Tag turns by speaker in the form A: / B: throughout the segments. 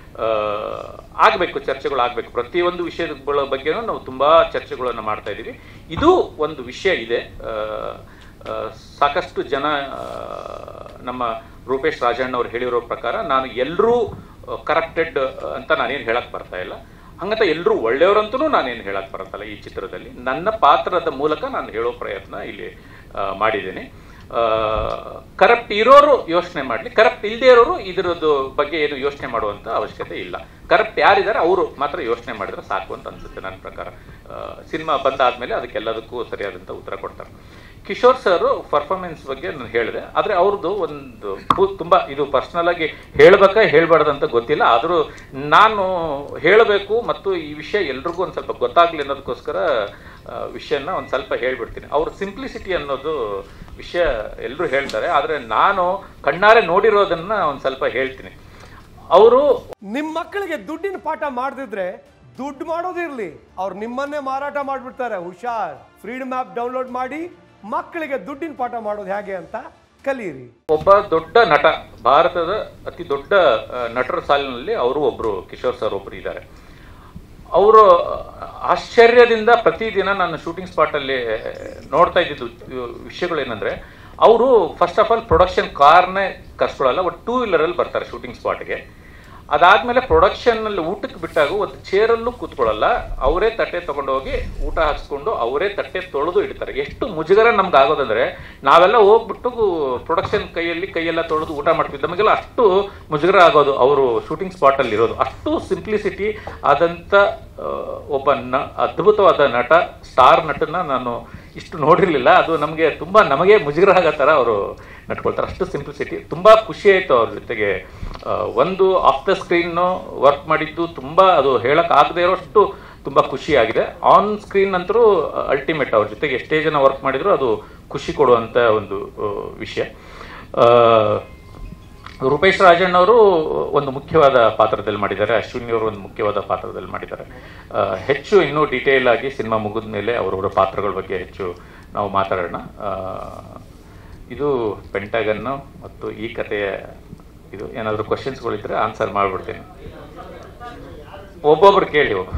A: ಆಗಬೇಕು ಚರ್ಚೆಗಳು ಆಗಬೇಕು ಪ್ರತಿಯೊಂದು ವಿಷಯಗಳ ಬಗ್ಗೆನೂ ನಾವು ತುಂಬ ಚರ್ಚೆಗಳನ್ನು ಮಾಡ್ತಾ ಇದ್ದೀವಿ ಇದು ಒಂದು ವಿಷಯ ಇದೆ ಆ, ಆ, ಸಾಕಷ್ಟು ಜನ ಆ, ನಮ್ಮ ರೂಪೇಶ್ ರಾಜಣ್ಣ ಅವ್ರು ಹೇಳಿರೋ ಪ್ರಕಾರ ನಾನು ಎಲ್ಲರೂ ಕರಪ್ಟೆಡ್ ಅಂತ ನಾನೇನು ಹೇಳಕ್ ಬರ್ತಾ ಇಲ್ಲ ಹಂಗಂತ ಎಲ್ಲರೂ ಒಳ್ಳೆಯವರಂತೂ ನಾನೇನು ಹೇಳಕ್ ಬರತ್ತಲ್ಲ ಈ ಚಿತ್ರದಲ್ಲಿ ನನ್ನ ಪಾತ್ರದ ಮೂಲಕ ನಾನು ಹೇಳೋ ಪ್ರಯತ್ನ ಇಲ್ಲಿ ಆ, ಮಾಡಿದ್ದೀನಿ ಕರಪ್ಟ್ ಇರೋರು ಯೋಚನೆ ಮಾಡಲಿ ಕರಪ್ಟ್ ಇಲ್ಲದೆ ಇರೋರು ಇದರದ್ದು ಬಗ್ಗೆ ಏನು ಯೋಚನೆ ಮಾಡುವಂತ ಅವಶ್ಯಕತೆ ಇಲ್ಲ ಕರಪ್ಟ್ ಯಾರಿದ್ದಾರೆ ಅವರು ಮಾತ್ರ ಯೋಚನೆ ಮಾಡಿದ್ರೆ ಸಾಕು ಅಂತ ಅನ್ಸುತ್ತೆ ನನ್ನ ಪ್ರಕಾರ ಸಿನಿಮಾ ಬಂದಾದ್ಮೇಲೆ ಅದಕ್ಕೆಲ್ಲದಕ್ಕೂ ಸರಿಯಾದಂಥ ಉತ್ತರ ಕೊಡ್ತಾರೆ ಕಿಶೋರ್ ಸರ್ ಪರ್ಫಾರ್ಮೆನ್ಸ್ ಬಗ್ಗೆ ನಾನು ಹೇಳಿದೆ ಆದರೆ ಅವ್ರದ್ದು ಒಂದು ಪು- ತುಂಬಾ ಇದು ಪರ್ಸ್ನಲ್ ಆಗಿ ಹೇಳ್ಬೇಕಾ ಹೇಳ್ಬಾರ್ದಂತ ಗೊತ್ತಿಲ್ಲ ಆದರೂ ನಾನು ಹೇಳಬೇಕು ಮತ್ತು ಈ ವಿಷಯ ಎಲ್ರಿಗೂ ಒಂದು ಸ್ವಲ್ಪ ಗೊತ್ತಾಗ್ಲಿ ಅನ್ನೋದಕ್ಕೋಸ್ಕರ ಆ, ವಿಷಯನ ಒಂದು ಸ್ವಲ್ಪ ಹೇಳ್ಬಿಡ್ತೀನಿ ಅವ್ರ ಸಿಂಪ್ಲಿಸಿಟಿ ಅನ್ನೋದು ವಿಷಯ ಎಲ್ಲರೂ ಹೇಳ್ತಾರೆ ಆದರೆ ನಾನು ಕಣ್ಣಾರೆ ನೋಡಿರೋದನ್ನ ಒಂದು ಸ್ವಲ್ಪ ಹೇಳ್ತೀನಿ ಅವರು
B: ನಿಮ್ಮ ಮಕ್ಕಳಿಗೆ ದುಡ್ಡಿನ ಪಾಠ ಮಾಡದಿದ್ರೆ ದುಡ್ಡು ಮಾಡೋದಿರ್ಲಿ ಅವ್ರು ನಿಮ್ಮನ್ನೇ ಮಾರಾಟ ಮಾಡಿಬಿಡ್ತಾರೆ ಹುಷಾರ್ ಫ್ರೀಡಮ್ ಆ್ಯಪ್ ಡೌನ್ಲೋಡ್ ಮಾಡಿ ಮಕ್ಕಳಿಗೆ ದುಡ್ಡಿನ ಪಾಠ ಮಾಡೋದು ಹೇಗೆ ಅಂತ ಕಲೀರಿ
A: ಒಬ್ಬ ದೊಡ್ಡ ನಟ ಭಾರತದ ಅತಿ ದೊಡ್ಡ ಆ, ನಟರ ಸಾಲಿನಲ್ಲಿ ಅವರು ಒಬ್ರು ಕಿಶೋರ್ ಸರ್ ಒಬ್ರು ಇದ್ದಾರೆ ಅವರು ಆಶ್ಚರ್ಯದಿಂದ ಪ್ರತಿದಿನ ನಾನು ಶೂಟಿಂಗ್ ಸ್ಪಾಟಲ್ಲಿ ನೋಡ್ತಾ ಇದ್ದಿದ್ದು ವಿಷಯಗಳು ಏನಂದ್ರೆ ಅವರು ಫಸ್ಟ್ ಆಫ್ ಆಲ್ ಪ್ರೊಡಕ್ಷನ್ ಕಾರ್ನೇ ಕರ್ಸ್ಕೊಳ್ಳಲ್ಲ ಒಂದು ಟೂ ವೀಲರಲ್ಲಿ ಬರ್ತಾರೆ ಶೂಟಿಂಗ್ ಸ್ಪಾಟ್ಗೆ ಅದಾದ್ಮೇಲೆ ಪ್ರೊಡಕ್ಷನ್ ಅಲ್ಲಿ ಊಟಕ್ಕೆ ಬಿಟ್ಟಾಗ ಒಂದು ಚೇರಲ್ಲೂ ಕೂತ್ಕೊಳ್ಳಲ್ಲ ಅವರೇ ತಟ್ಟೆ ತಗೊಂಡೋಗಿ ಊಟ ಹಾಕ್ಸ್ಕೊಂಡು ಅವರೇ ತಟ್ಟೆ ತೊಳೆದು ಇಡ್ತಾರೆ ಎಷ್ಟು ಮುಜುಗರ ನಮ್ಗೆ ಆಗೋದಂದ್ರೆ ನಾವೆಲ್ಲ ಹೋಗ್ಬಿಟ್ಟು ಪ್ರೊಡಕ್ಷನ್ ಕೈಯಲ್ಲಿ ಕೈಯೆಲ್ಲ ತೊಳೆದು ಊಟ ಮಾಡ್ತಿದ್ವಿ ನಮಗೆಲ್ಲ ಅಷ್ಟು ಮುಜುಗರ ಆಗೋದು ಅವರು ಶೂಟಿಂಗ್ ಸ್ಪಾಟ್ ಅಲ್ಲಿ ಇರೋದು ಅಷ್ಟು ಸಿಂಪ್ಲಿಸಿಟಿ ಆದಂತ ಆ, ಒಬ್ಬ ನ ಅದ್ಭುತವಾದ ನಟ ಸ್ಟಾರ್ ನಟನ ನಾನು ಇಷ್ಟು ನೋಡಿರ್ಲಿಲ್ಲ ಅದು ನಮಗೆ ತುಂಬಾ ನಮಗೆ ಮುಜುಗರ ಆಗೋ ಥರ ಅವರು ನಡ್ಕೊಳ್ತಾರೆ ಅಷ್ಟು ಸಿಂಪ್ಲಿಸಿಟಿ ತುಂಬಾ ಖುಷಿ ಆಯ್ತು ಅವ್ರ ಜೊತೆಗೆ ಆ, ಒಂದು ಆಫ್ ದ ಸ್ಕ್ರೀನ್ ವರ್ಕ್ ಮಾಡಿದ್ದು ತುಂಬಾ ಅದು ಹೇಳಕ್ ಆಗದೆ ಇರೋಷ್ಟು ತುಂಬಾ ಖುಷಿ ಆಗಿದೆ ಆನ್ ಸ್ಕ್ರೀನ್ ಅಂತರೂ ಅಲ್ಟಿಮೇಟ್ ಅವ್ರ ಜೊತೆಗೆ ಎಷ್ಟೇ ಜನ ವರ್ಕ್ ಮಾಡಿದ್ರು ಅದು ಖುಷಿ ಕೊಡುವಂತ ಒಂದು ಆ, ವಿಷಯ ಆ, ರೂಪೇಶ್ ರಾಜಣ್ಣ ಅವರು ಒಂದು ಮುಖ್ಯವಾದ ಪಾತ್ರದಲ್ಲಿ ಮಾಡಿದ್ದಾರೆ ಅಶ್ವಿನಿ ಅವರು ಒಂದು ಮುಖ್ಯವಾದ ಪಾತ್ರದಲ್ಲಿ ಮಾಡಿದ್ದಾರೆ ಆ, ಹೆಚ್ಚು ಇನ್ನೂ ಡೀಟೇಲ್ ಆಗಿ ಸಿನಿಮಾ ಮುಗಿದ ಮೇಲೆ ಅವರವರ ಪಾತ್ರಗಳ ಬಗ್ಗೆ ಹೆಚ್ಚು ನಾವು ಮಾತಾಡೋಣ ಆ, ಇದು ಪೆಂಟಗನ್ನು ಮತ್ತು ಈ ಕಥೆಯ ಇದು ಏನಾದರೂ ಕ್ವಶನ್ಸ್ಗಳಿದ್ರೆ ಆನ್ಸರ್ ಮಾಡ್ಬಿಡ್ತೀನಿ ಒಬ್ಬೊಬ್ರು ಕೇಳಿ ಒಬ್ಬ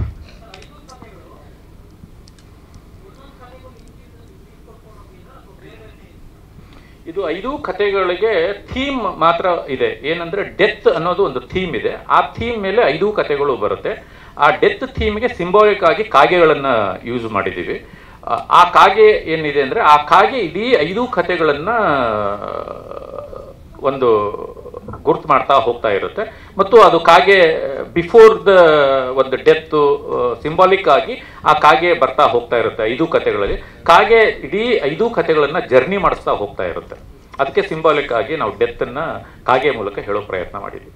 A: ಇದು ಐದು ಕಥೆಗಳಿಗೆ ಥೀಮ್ ಮಾತ್ರ ಇದೆ ಏನಂದ್ರೆ ಡೆತ್ ಅನ್ನೋದು ಒಂದು ಥೀಮ್ ಇದೆ ಆ ಥೀಮ್ ಮೇಲೆ ಐದು ಕಥೆಗಳು ಬರುತ್ತೆ ಆ ಡೆತ್ ಥೀಮ್ಗೆ ಸಿಂಬಾಲಿಕ್ ಆಗಿ ಕಾಗೆಗಳನ್ನ ಯೂಸ್ ಮಾಡಿದ್ದೀವಿ ಆ, ಆ ಕಾಗೆ ಏನಿದೆ ಅಂದ್ರೆ ಆ ಕಾಗೆ ಇಡೀ ಐದು ಕಥೆಗಳನ್ನ ಒಂದು ಗುರ್ತು ಮಾಡ್ತಾ ಹೋಗ್ತಾ ಇರುತ್ತೆ ಮತ್ತು ಅದು ಕಾಗೆ ಬಿಫೋರ್ ದ ಒಂದು ಡೆತ್ ಸಿಂಬಾಲಿಕ್ ಆಗಿ ಆ ಕಾಗೆ ಬರ್ತಾ ಹೋಗ್ತಾ ಇರುತ್ತೆ ಐದು ಕಥೆಗಳಲ್ಲಿ ಕಾಗೆ ಇಡೀ ಐದು ಕಥೆಗಳನ್ನ ಜರ್ನಿ ಮಾಡಿಸ್ತಾ ಹೋಗ್ತಾ ಇರುತ್ತೆ ಅದಕ್ಕೆ ಸಿಂಬಾಲಿಕ್ ಆಗಿ ನಾವು ಡೆತ್ ಅನ್ನ ಕಾಗೆ ಮೂಲಕ ಹೇಳೋ ಪ್ರಯತ್ನ ಮಾಡಿದ್ವಿ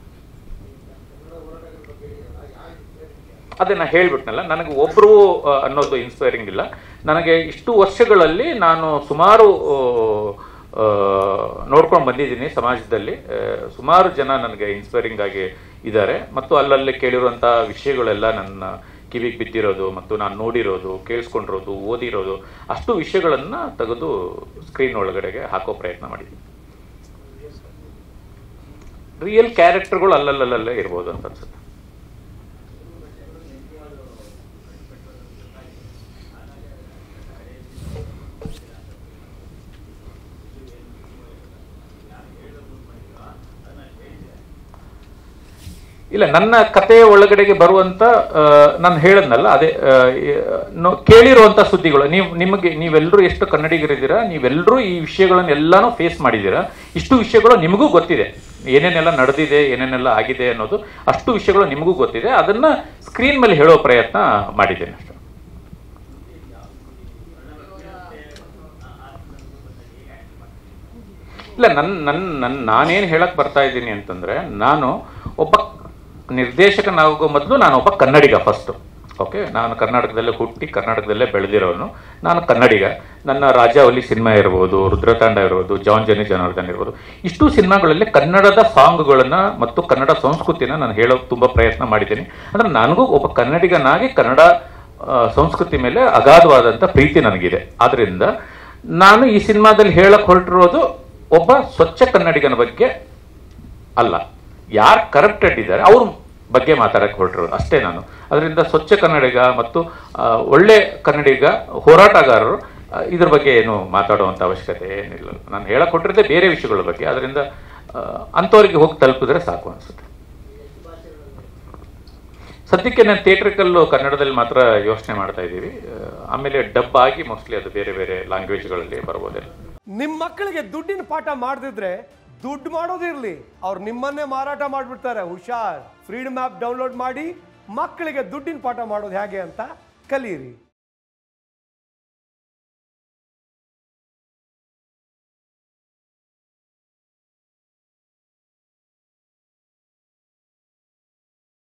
A: ಅದೇ ನಾ ಹೇಳ್ಬಿಟ್ನಲ್ಲ ನನಗೆ ಒಬ್ರು ಆ, ಅನ್ನೋದು ಇನ್ಸ್ಪೈರಿಂಗ್ ಇಲ್ಲ ನನಗೆ ಇಷ್ಟು ವರ್ಷಗಳಲ್ಲಿ ನಾನು ಸುಮಾರು ಆ, ನೋಡ್ಕೊಂಡು ಬಂದಿದ್ದೀನಿ ಸಮಾಜದಲ್ಲಿ ಆ, ಸುಮಾರು ಜನ ನನಗೆ ಇನ್ಸ್ಪೈರಿಂಗ್ ಆಗಿ ಇದ್ದಾರೆ ಮತ್ತು ಅಲ್ಲಲ್ಲಿ ಕೇಳಿರುವಂಥ ವಿಷಯಗಳೆಲ್ಲ ನನ್ನ ಕಿವಿಗೆ ಬಿದ್ದಿರೋದು ಮತ್ತು ನಾನು ನೋಡಿರೋದು ಕೇಳಿಸ್ಕೊಂಡಿರೋದು ಓದಿರೋದು ಅಷ್ಟು ವಿಷಯಗಳನ್ನು ತೆಗೆದು ಸ್ಕ್ರೀನ್ ಒಳಗಡೆಗೆ ಹಾಕೋ ಪ್ರಯತ್ನ ಮಾಡಿದ್ದೀನಿ ರಿಯಲ್ ಕ್ಯಾರೆಕ್ಟರ್ಗಳು ಅಲ್ಲಲ್ಲಲ್ಲೇ ಇರ್ಬೋದು ಅಂತ ಅನ್ಸುತ್ತೆ ಇಲ್ಲ ನನ್ನ ಕಥೆಯ ಒಳಗಡೆಗೆ ಬರುವಂತ ಆ, ನಾನು ಹೇಳದ್ನಲ್ಲ ಅದೇ ಆ, ಈ- ನೋ- ಕೇಳಿರುವಂತ ಸುದ್ದಿಗಳು ನೀವು ನಿಮಗೆ ನೀವೆಲ್ಲರೂ ಎಷ್ಟು ಕನ್ನಡಿಗರಿದ್ದೀರಾ ನೀವೆಲ್ಲರೂ ಈ ವಿಷಯಗಳನ್ನ ಎಲ್ಲಾನು ಫೇಸ್ ಮಾಡಿದ್ದೀರಾ ಇಷ್ಟು ವಿಷಯಗಳು ನಿಮಗೂ ಗೊತ್ತಿದೆ ಏನೇನೆಲ್ಲ ನಡೆದಿದೆ ಏನೇನೆಲ್ಲ ಆಗಿದೆ ಅನ್ನೋದು ಅಷ್ಟು ವಿಷಯಗಳು ನಿಮಗೂ ಗೊತ್ತಿದೆ ಅದನ್ನ ಸ್ಕ್ರೀನ್ ಮೇಲೆ ಹೇಳೋ ಪ್ರಯತ್ನ ಮಾಡಿದ್ದೇನೆ ಅಷ್ಟೇ ಇಲ್ಲ ನನ್ನ ನನ್ನ ನನ್ನ ನಾನೇನು ಹೇಳಕ್ ಬರ್ತಾ ಇದ್ದೀನಿ ಅಂತಂದ್ರೆ ನಾನು ಒಬ್ಬ ನಿರ್ದೇಶಕನಾಗೋ ಮೊದಲು ನಾನು ಒಬ್ಬ ಕನ್ನಡಿಗ ಫಸ್ಟ್ ಓಕೆ ನಾನು ಕರ್ನಾಟಕದಲ್ಲೇ ಹುಟ್ಟಿ ಕರ್ನಾಟಕದಲ್ಲೇ ಬೆಳೆದಿರೋನು ನಾನು ಕನ್ನಡಿಗ ನನ್ನ ರಾಜಾವಲಿ ಸಿನಿಮಾ ಇರ್ಬೋದು ರುದ್ರತಾಂಡ ಇರ್ಬೋದು ಜಾನ್ ಜನಿ ಜನಾರ್ದನ್ ಇರ್ಬೋದು ಇಷ್ಟು ಸಿನಿಮಾಗಳಲ್ಲಿ ಕನ್ನಡದ ಸಾಂಗ್ಗಳನ್ನ ಮತ್ತು ಕನ್ನಡ ಸಂಸ್ಕೃತಿನ ನಾನು ಹೇಳೋಕೆ ತುಂಬಾ ಪ್ರಯತ್ನ ಮಾಡಿದ್ದೀನಿ ಅಂದ್ರೆ ನನಗೂ ಒಬ್ಬ ಕನ್ನಡಿಗನಾಗಿ ಕನ್ನಡ ಆ, ಸಂಸ್ಕೃತಿ ಮೇಲೆ ಅಗಾಧವಾದಂಥ ಪ್ರೀತಿ ನನಗಿದೆ ಆದ್ರಿಂದ ನಾನು ಈ ಸಿನಿಮಾದಲ್ಲಿ ಹೇಳಕ್ ಹೊರಟಿರೋದು ಒಬ್ಬ ಸ್ವಚ್ಛ ಕನ್ನಡಿಗನ ಬಗ್ಗೆ ಅಲ್ಲ ಯಾರು ಕರಪ್ಟೆಡ್ ಇದ್ದಾರೆ ಅವ್ರು ಬಗ್ಗೆ ಮಾತಾಡಕ್ಕೆ ಹೊರಟರು ಅಷ್ಟೇ ನಾನು ಅದರಿಂದ ಸ್ವಚ್ಛ ಕನ್ನಡಿಗ ಮತ್ತು ಆ, ಒಳ್ಳೆ ಕನ್ನಡಿಗ ಹೋರಾಟಗಾರರು ಆ, ಇದ್ರ ಬಗ್ಗೆ ಏನು ಮಾತಾಡುವಂಥ ಅವಶ್ಯಕತೆ ಏನಿಲ್ಲ ನಾನು ಹೇಳಕ್ ಕೊಟ್ಟಿರೋದೇ ಬೇರೆ ವಿಷಯಗಳ ಬಗ್ಗೆ ಅದರಿಂದ ಆ, ಅಂಥವ್ರಿಗೆ ಹೋಗಿ ತಲುಪಿದ್ರೆ ಸಾಕು ಅನಿಸುತ್ತೆ ಸದ್ಯಕ್ಕೆ ನಾನು ಥಿಯೇಟ್ರಿಕಲ್ಲು ಕನ್ನಡದಲ್ಲಿ ಮಾತ್ರ ಯೋಚನೆ ಮಾಡ್ತಾ ಇದ್ದೀವಿ ಆ, ಆಮೇಲೆ ಡಬ್ ಆಗಿ ಮೋಸ್ಟ್ಲಿ ಅದು ಬೇರೆ ಬೇರೆ ಲ್ಯಾಂಗ್ವೇಜ್ಗಳಲ್ಲಿ ಬರ್ಬೋದೇನೋ
B: ನಿಮ್ಮ ಮಕ್ಕಳಿಗೆ ದುಡ್ಡಿನ ಪಾಠ ಮಾಡದಿದ್ರೆ ದುಡ್ಡು ಮಾಡೋದಿರ್ಲಿ ಅವ್ರು ನಿಮ್ಮನ್ನೇ ಮಾರಾಟ ಮಾಡಿಬಿಡ್ತಾರೆ ಹುಷಾರ್ ಫ್ರೀಡಮ್ ಆ್ಯಪ್ ಡೌನ್ಲೋಡ್ ಮಾಡಿ ಮಕ್ಕಳಿಗೆ ದುಡ್ಡಿನ ಪಾಠ ಮಾಡೋದು ಹೇಗೆ ಅಂತ ಕಲೀರಿ